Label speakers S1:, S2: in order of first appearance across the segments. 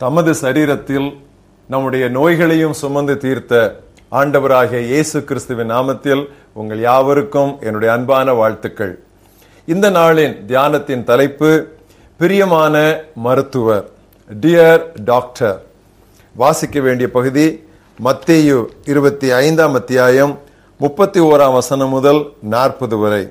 S1: தமது சரீரத்தில் நம்முடைய நோய்களையும் சுமந்து தீர்த்த ஆண்டவராகிய இயேசு கிறிஸ்துவின் நாமத்தில் உங்கள் யாவருக்கும் என்னுடைய அன்பான வாழ்த்துக்கள் இந்த நாளின் தியானத்தின் தலைப்பு பிரியமான மருத்துவர் டியர் டாக்டர் வாசிக்க வேண்டிய பகுதி மத்தேயு இருபத்தி ஐந்தாம் அத்தியாயம் முப்பத்தி ஓராம் வசனம் முதல் நாற்பது வரை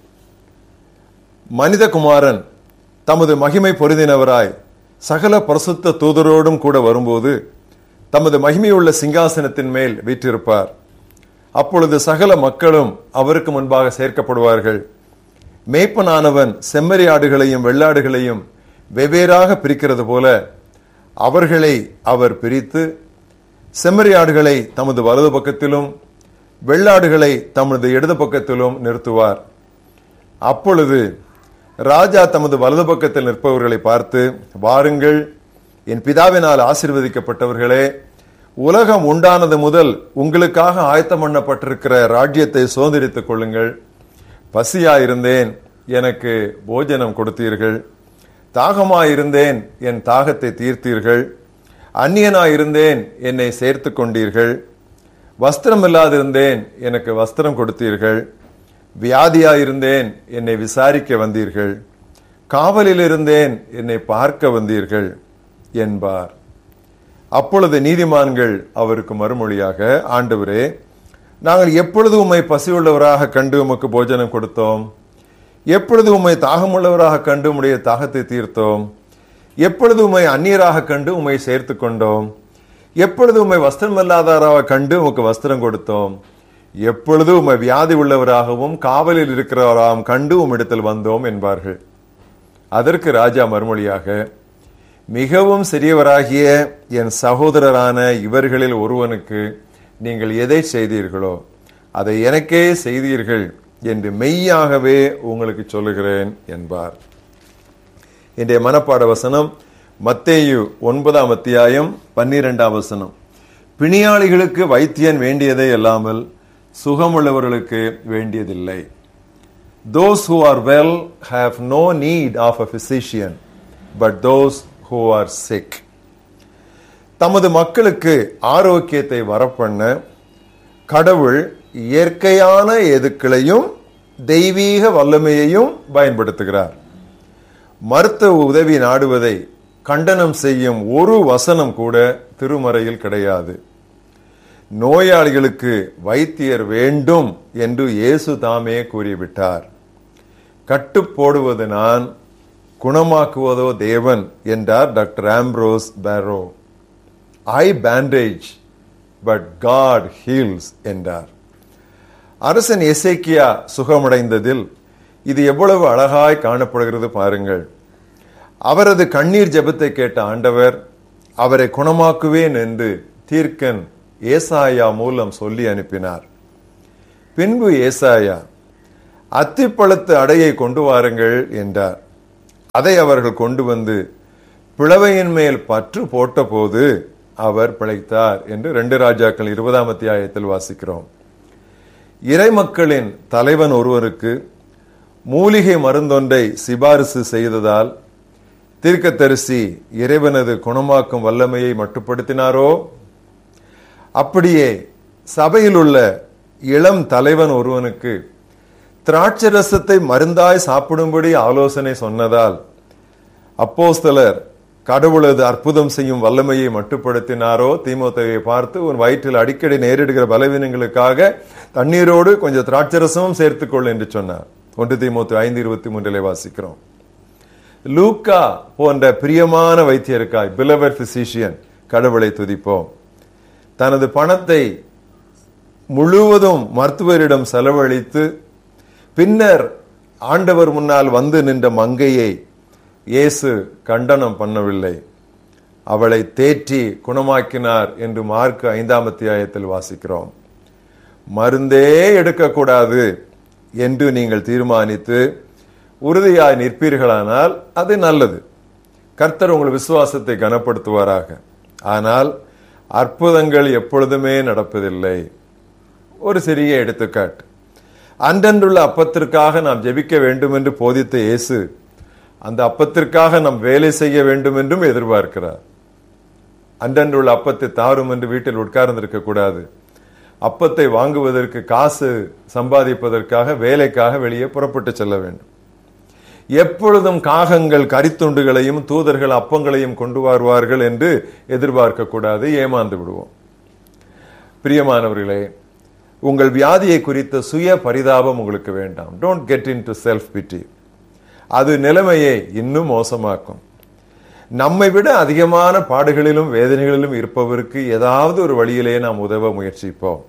S1: மனிதகுமாரன் தமது மகிமை பொருந்தினவராய் சகல பரிசுத்த தூதரோடும் கூட வரும்போது தமது மகிமையுள்ள சிங்காசனத்தின் மேல் வீற்றிருப்பார் அப்பொழுது சகல மக்களும் அவருக்கு முன்பாக சேர்க்கப்படுவார்கள் மேய்ப்பனானவன் செம்மறி ஆடுகளையும் வெள்ளாடுகளையும் வெவ்வேறாக பிரிக்கிறது போல அவர்களை அவர் பிரித்து செம்மறி ஆடுகளை தமது வலது பக்கத்திலும் வெள்ளாடுகளை தமது இடது பக்கத்திலும் நிறுத்துவார் அப்பொழுது ராஜா தமது வலது பக்கத்தில் நிற்பவர்களை பார்த்து வாருங்கள் என் பிதாவினால் ஆசிர்வதிக்கப்பட்டவர்களே உலகம் உண்டானது முதல் உங்களுக்காக ஆயத்தம் பண்ணப்பட்டிருக்கிற ராஜ்யத்தை சுதந்திரித்துக் கொள்ளுங்கள் பசியாயிருந்தேன் எனக்கு போஜனம் கொடுத்தீர்கள் தாகமாயிருந்தேன் என் தாகத்தை தீர்த்தீர்கள் அந்நியனாயிருந்தேன் என்னை சேர்த்து கொண்டீர்கள் வஸ்திரம் இல்லாதிருந்தேன் எனக்கு வஸ்திரம் கொடுத்தீர்கள் வியாதியாயிருந்தேன் என்னை விசாரிக்க வந்தீர்கள் காவலில் இருந்தேன் என்னை பார்க்க வந்தீர்கள் என்பார் அப்பொழுது நீதிமான்கள் அவருக்கு மறுமொழியாக ஆண்டவரே நாங்கள் எப்பொழுது உம்மை பசியுள்ளவராக கண்டு உமக்கு போஜனம் கொடுத்தோம் எப்பொழுது உம்மை தாகமுள்ளவராக கண்டு உம்முடைய தாகத்தை தீர்த்தோம் எப்பொழுது உம்மை அந்நியராக கண்டு உம்மை சேர்த்து கொண்டோம் எப்பொழுது உம்மை வஸ்திரம் இல்லாதவராக கண்டு உமக்கு வஸ்திரம் கொடுத்தோம் எப்பொழுது உம்மை வியாதி உள்ளவராகவும் காவலில் இருக்கிறவராகவும் கண்டு உம்மிடத்தில் வந்தோம் என்பார்கள் அதற்கு ராஜா மறுமொழியாக மிகவும் சிறியவராகிய என் சகோதரரான இவர்களில் ஒருவனுக்கு நீங்கள் எதை செய்தீர்களோ அதை எனக்கே செய்தீர்கள் என்று மெய்யாகவே உங்களுக்கு சொல்லுகிறேன் என்பார் இன்றைய மனப்பாட வசனம் மத்தேயு ஒன்பதாம் அத்தியாயம் பன்னிரெண்டாம் வசனம் பிணியாளிகளுக்கு வைத்தியன் வேண்டியதே அல்லாமல் சுகமுள்ளவர்களுக்கு வேண்டியதில்லை those who are well have no need of a physician but those who are sick தமது மக்களுக்கு ஆரோக்கியத்தை வரப்பண்ண கடவுள் இயற்கையான எதுக்களையும் தெய்வீக வல்லமையையும் பயன்படுத்துகிறார் மருத்துவ உதவி நாடுவதை கண்டனம் செய்யும் ஒரு வசனம் கூட திருமறையில் கிடையாது நோயாளிகளுக்கு வைத்தியர் வேண்டும் என்று இயேசு தாமே கூறிவிட்டார் கட்டு போடுவது நான் குணமாக்குவதோ தேவன் என்றார் doctor Ambroise Paré I bandage but God heals என்றார் அரசன் எசேக்கியா சுகமடைந்ததில் இது எவ்வளவு அழகாய் காணப்படுகிறது பாருங்கள் அவரது கண்ணீர் ஜெபத்தை கேட்ட ஆண்டவர் அவரை குணமாக்குவேன் என்று தீர்க்கன் ஏசாயா மூலம் சொல்லி அனுப்பினார் பின்பு ஏசாயா அத்திப்பழத்து அடையை கொண்டு வாருங்கள் என்றார் அதை அவர்கள் கொண்டு வந்து பிளவையின் மேல் பற்று போட்டபோது அவர் பிழைத்தார் என்று ரெண்டு ராஜாக்கள் இருபதாம் அத்தியாயத்தில் வாசிக்கிறோம் இறைமக்களின் தலைவன் ஒருவருக்கு மூலிகை மருந்தொன்றை சிபாரிசு செய்ததால் தீர்க்கத்தரிசி இறைவனது குணமாக்கும் வல்லமையை மட்டுப்படுத்தினாரோ அப்படியே சபையில் உள்ள இளம் தலைவன் ஒருவனுக்கு திராட்சரசத்தை மருந்தாய் சாப்பிடும்படி ஆலோசனை சொன்னதால் அப்போஸ்தலர் கடவுளது அற்புதம் செய்யும் வல்லமையை மட்டுப்படுத்தினாரோ திமுகவை பார்த்து உன் வயிற்றில் அடிக்கடி நேரிடுகிற பலவீனங்களுக்காக தண்ணீரோடு கொஞ்சம் திராட்சரசமும் சேர்த்துக்கொள் என்று சொன்னார் ஒன்று திமுக ஐந்து இருபத்தி மூன்றிலே வாசிக்கிறோம் லூக்கா போன்ற பிரியமான வைத்தியருக்காய் பிலவர் பிசிஷியன் கடவுளை துதிப்போம் தனது பணத்தை முழுவதும் மருத்துவரிடம் செலவழித்து பின்னர் ஆண்டவர் முன்னால் வந்து நின்ற மங்கையை இயேசு கண்டனம் பண்ணவில்லை அவளை தேற்றி குணமாக்கினார் என்று மார்க் ஐந்தாம் அத்தியாயத்தில் வாசிக்கிறோம் மருந்தே எடுக்கக்கூடாது என்று நீங்கள் தீர்மானித்து உறுதியாய் நிற்பீர்களானால் அது நல்லது கர்த்தர் உங்கள் விசுவாசத்தை கனப்படுத்துவாராக ஆனால் அற்புதங்கள் எப்பொழுதுமே நடப்பதில்லை ஒரு சிறிய எடுத்துக்காட்டு அன்றன்றுள்ள அப்பத்திற்காக நாம் ஜெபிக்க வேண்டும் என்று போதித்த இயேசு அந்த அப்பத்திற்காக நாம் வேலை செய்ய வேண்டும் என்றும் எதிர்பார்க்கிறார் அன்றன்றுள்ள அப்பத்தை தாரும் என்று வீட்டில் உட்கார்ந்திருக்க கூடாது அப்பத்தை வாங்குவதற்கு காசு சம்பாதிப்பதற்காக வேலைக்காக வெளியே புறப்பட்டு செல்ல வேண்டும் எப்பொழுதும் காகங்கள் கரித்துண்டுகளையும் தூதர்கள் அப்பங்களையும் கொண்டு வருவார்கள் என்று எதிர்பார்க்க கூடாது ஏமாந்து விடுவோம் பிரியமானவர்களே உங்கள் வியாதியை குறித்த சுய பரிதாபம் உங்களுக்கு வேண்டாம் don't get into self pity அது நிலைமையை இன்னும் மோசமாக்கும் நம்மை விட அதிகமான பாடுகளிலும் வேதனைகளிலும் இருப்பவருக்கு ஏதாவது ஒரு வழியிலே நாம் உதவ முயற்சிப்போம்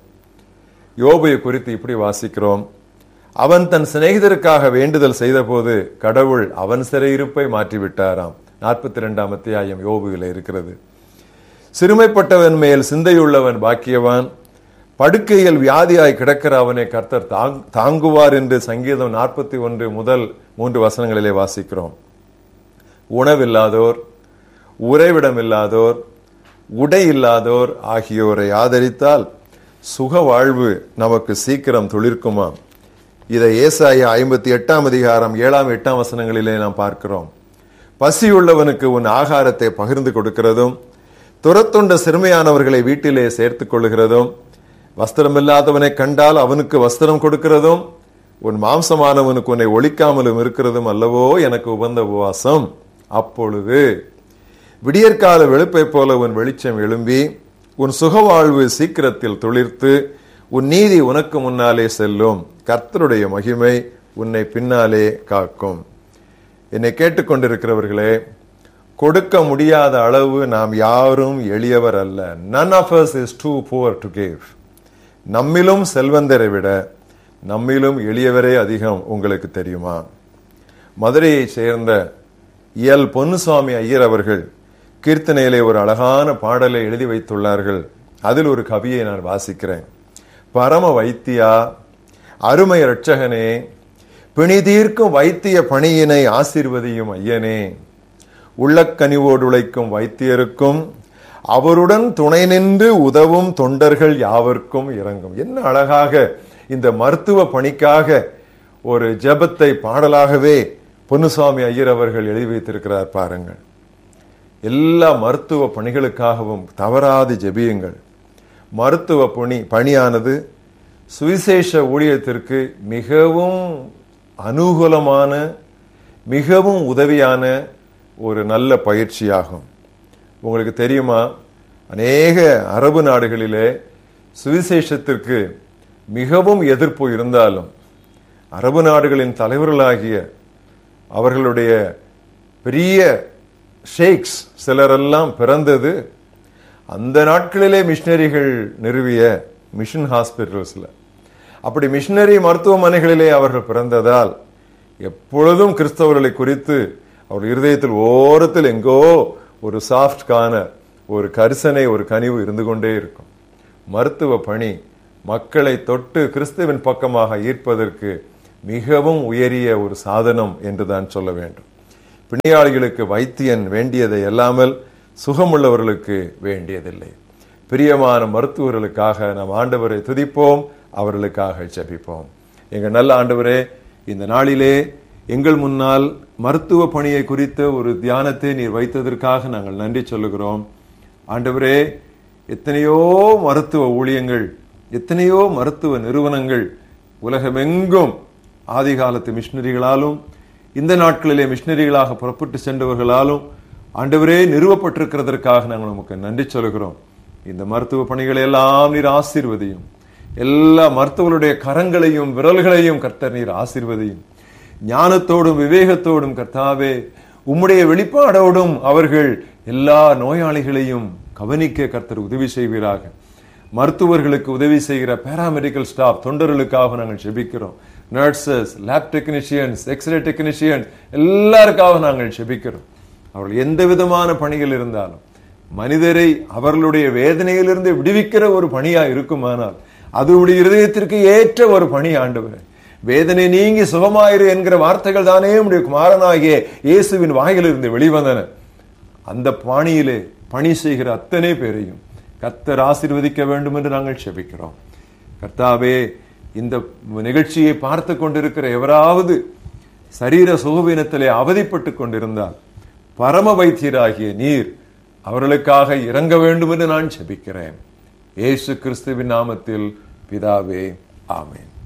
S1: யோபை குறித்து இப்படி வாசிக்கிறோம் அவன் தன் சிநேகிதருக்காக வேண்டுதல் செய்தபோது கடவுள் அவன் சிறையிருப்பை மாற்றிவிட்டாராம் நாற்பத்தி ரெண்டாம் அத்தியாயம் யோபுவில் இருக்கிறது சிறுமைப்பட்டவன் மேல் சிந்தையுள்ளவன் பாக்கியவான் படுக்கையில் வியாதியாய் கிடக்கிற அவனை கர்த்தர் தாங்- தாங்குவார் என்று சங்கீதம் நாற்பத்தி ஒன்று முதல் மூன்று வசனங்களிலே வாசிக்கிறோம் உணவில்லாதோர் உறைவிடமில்லாதோர் உடை இல்லாதோர் ஆகியோரை ஆதரித்தால் சுக வாழ்வு நமக்கு சீக்கிரம் துளிர்க்குமாம் இதை ஏசாயா ஐம்பத்தி எட்டாம் அதிகாரம் ஏழாம் எட்டாம் வசனங்களிலே நாம் பார்க்கிறோம் பசியுள்ளவனுக்கு உன் ஆகாரத்தை பகிர்ந்து கொடுக்கிறதும் துரத்துண்ட சிறுமையானவர்களை வீட்டிலே சேர்த்துக் கொள்ளுகிறதும் வஸ்திரமில்லாதவனை கண்டால் அவனுக்கு வஸ்திரம் கொடுக்கிறதும் உன் மாம்சமானவனுக்கு உன்னை ஒழிக்காமலும் இருக்கிறதும் அல்லவோ எனக்கு உகந்த உபவாசம் அப்பொழுது விடியற்கால வெளுப்பை போல உன் வெளிச்சம் எழும்பி உன் சுகவாழ்வு சீக்கிரத்தில் துளிர்த்து உன் நீதி உனக்கு முன்னாலே செல்லும் கர்த்தருடைய மகிமை உன்னை பின்னாலே காக்கும் என்னை கேட்டுக்கொண்டிருக்கிறவர்களே கொடுக்க முடியாத அளவு நாம் யாரும் எளியவர் அல்ல none of us is too poor to give நம்மிலும் செல்வந்தரை விட நம்மிலும் எளியவரே அதிகம் உங்களுக்கு தெரியுமா மதுரையைச் சேர்ந்த எல் பொன்னுசாமி ஐயர் அவர்கள் கீர்த்தனையிலே ஒரு அழகான பாடலை எழுதி வைத்துள்ளார்கள் அதில் ஒரு கவியை நான் வாசிக்கிறேன் பரம வைத்தியா அருமை இரட்சகனே பிணிதீர்க்கும் வைத்திய பணியினை ஆசீர்வதியும் ஐயனே உள்ளக்கனிவோடு உழைக்கும் வைத்தியருக்கும் அவருடன் துணை நின்று உதவும் தொண்டர்கள் யாவர்க்கும் இறங்கும் என்ன அழகாக இந்த மருத்துவ பணிக்காக ஒரு ஜெபத்தை பாடலாகவே பொன்னுசாமி ஐயர் அவர்கள் எழுதி வைத்திருக்கிறார் பாருங்கள் எல்லா மருத்துவ பணிகளுக்காகவும் தவறாது ஜெபியுங்கள் மருத்துவ பணி பணியானது சுவிசேஷ ஊழியத்திற்கு மிகவும் அனுகூலமான மிகவும் உதவியான ஒரு நல்ல பயிற்சியாகும் உங்களுக்கு தெரியுமா அநேக அரபு நாடுகளிலே சுவிசேஷத்திற்கு மிகவும் எதிர்ப்பு இருந்தாலும் அரபு நாடுகளின் தலைவர்களாகிய அவர்களுடைய பெரிய ஷேக்ஸ் சிலரெல்லாம் பிறந்தது அந்த நாட்களிலே மிஷினரிகள் நிறுவிய மிஷன் ஹாஸ்பிட்டல்ஸ்ல அப்படி மிஷினரி மருத்துவமனைகளிலே அவர்கள் பிறந்ததால் எப்பொழுதும் கிறிஸ்தவர்களை குறித்து அவர் இருதயத்தில் ஓரத்தில் எங்கோ ஒரு சாஃப்ட் கார்னர் ஒரு கரிசனை ஒரு கனிவு இருந்து கொண்டே இருக்கும் மருத்துவ பணி மக்களை தொட்டு கிறிஸ்துவின் பக்கமாக ஈர்ப்பதற்கு மிகவும் உயரிய ஒரு சாதனம் என்றுதான் சொல்ல வேண்டும் பிணியாளிகளுக்கு வைத்தியன் வேண்டியதை அல்லாமல் சுகமுள்ளவர்களுக்கு வேண்டியதில்லை பிரியமான மருத்துவர்களுக்காக நாம் ஆண்டவரை துதிப்போம் அவர்களுக்காக ஜெபிப்போம் எங்க நல்ல ஆண்டவரே இந்த நாளிலே எங்கள் முன்னால் மருத்துவ பணியை குறித்த ஒரு தியானத்தை நீர் வைத்ததற்காக நாங்கள் நன்றி சொல்லுகிறோம் ஆண்டவரே எத்தனையோ மருத்துவ ஊழியங்கள் எத்தனையோ மருத்துவ நிறுவனங்கள் உலகமெங்கும் ஆதி காலத்து மிஷினரிகளாலும் இந்த நாட்களிலே மிஷினரிகளாக புறப்பட்டு சென்றவர்களாலும் ஆண்டவரே நிறுவப்பட்டிருக்கிறதற்காக நாங்கள் உமக்கு நன்றி சொல்கிறோம் இந்த மருத்துவ பணிகளை எல்லாம் நீர் ஆசீர்வதியும் எல்லா மருத்துவர்களுடைய கரங்களையும் விரல்களையும் கர்த்தர் நீர் ஆசீர்வதியும் ஞானத்தோடும் விவேகத்தோடும் கர்த்தாவே உம்முடைய வெளிப்பாடோடும் அவர்கள் எல்லா நோயாளிகளையும் கவனிக்க கர்த்தர் உதவி செய்வீராக மருத்துவர்களுக்கு உதவி செய்கிற பேராமெடிக்கல் ஸ்டாஃப் தொண்டர்களுக்காக நாங்கள் செபிக்கிறோம் nurses lab technicians x-ray technicians எல்லாருக்காக நாங்கள் செபிக்கிறோம் அவர்கள் எந்த விதமான பணிகள் இருந்தாலும் மனிதரை அவர்களுடைய வேதனையிலிருந்து விடுவிக்கிற ஒரு பணியா இருக்குமானால் அது உடைய இருதயத்திற்கு ஏற்ற ஒரு பணி ஆண்டவர் வேதனை நீங்கி சுகமாயிரு என்கிற வார்த்தைகள் தானே உடைய குமாரனாகிய இயேசுவின் வாயிலிருந்து வெளிவந்தன அந்த பாணியிலே பணி செய்கிற அத்தனை பேரையும் கர்த்தர் ஆசீர்வதிக்க வேண்டும் என்று நாங்கள் செபிக்கிறோம் கர்த்தாவே இந்த நிகழ்ச்சியை பார்த்து கொண்டிருக்கிற எவராவது சரீர சுகவீனத்திலே அவதிப்பட்டு கொண்டிருந்தால் பரம வைத்தியராகிய நீர் அவர்களுக்காக இறங்க வேண்டும் என்று நான் ஜெபிக்கிறேன் இயேசு கிறிஸ்துவின் நாமத்தில் பிதாவே ஆமென்